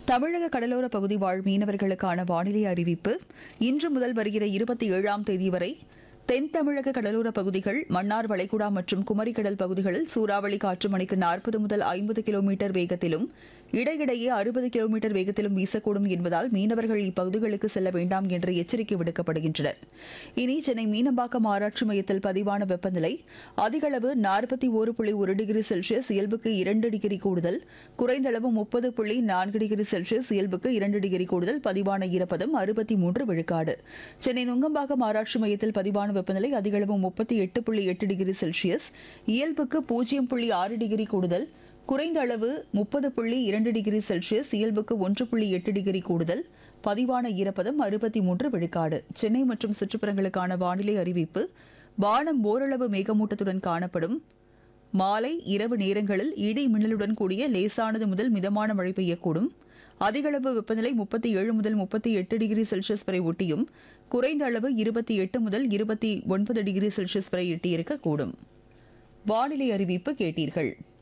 தமிழக கடலோர பகுதி வாழ் மீனவர்களுக்கான வானிலை அறிவிப்பு இன்று முதல் வருகிற இருபத்தி ஏழாம் தேதி வரை தென் தமிழக கடலோர பகுதிகள் மன்னார் வளைகுடா மற்றும் குமரிக்கடல் பகுதிகளில் சூறாவளி காற்று மணிக்கு நாற்பது முதல் ஐம்பது கிலோமீட்டர் வேகத்திலும் இடையிடையே அறுபது கிலோமீட்டர் வேகத்திலும் வீசக்கூடும் என்பதால் மீனவர்கள் இப்பகுதிகளுக்கு செல்ல வேண்டாம் என்று எச்சரிக்கை விடுக்கப்படுகின்றனர் இனி சென்னை மீனம்பாக்கம் ஆராய்ச்சி மையத்தில் பதிவான வெப்பநிலை அதிகளவு நாற்பத்தி ஒரு புள்ளி ஒரு டிகிரி செல்சியஸ் இயல்புக்கு இரண்டு டிகிரி கூடுதல் குறைந்தளவு முப்பது புள்ளி நான்கு டிகிரி செல்சியஸ் இயல்புக்கு இரண்டு டிகிரி கூடுதல் பதிவான ஈரப்பதம் அறுபத்தி மூன்று விழுக்காடு சென்னை நுங்கம்பாக்கம் ஆராய்ச்சி மையத்தில் பதிவான வெப்பநிலை அதிகளவு முப்பத்தி எட்டு புள்ளி எட்டு டிகிரி செல்சியஸ் இயல்புக்கு பூஜ்ஜியம் புள்ளி ஆறு டிகிரி கூடுதல் குறைந்த அளவு முப்பது புள்ளி இரண்டு டிகிரி செல்சியஸ் இயல்புக்கு ஒன்று புள்ளி எட்டு டிகிரி கூடுதல் பதிவான ஈரப்பதம் அறுபத்தி மூன்று விழுக்காடு சென்னை மற்றும் சுற்றுப்புறங்களுக்கான வானிலை அறிவிப்பு வானம் ஓரளவு மேகமூட்டத்துடன் காணப்படும் மாலை இரவு நேரங்களில் இடி மின்னலுடன் கூடிய லேசானது முதல் மிதமான மழை பெய்யக்கூடும் அதிகளவு வெப்பநிலை முப்பத்தி ஏழு முதல் முப்பத்தி எட்டு டிகிரி செல்சியஸ் வரை ஒட்டியும் குறைந்த அளவு இருபத்தி எட்டு முதல் இருபத்தி ஒன்பது டிகிரி செல்சியஸ் வரை எட்டியிருக்கக்கூடும் வானிலை அறிவிப்பு கேட்டீர்கள்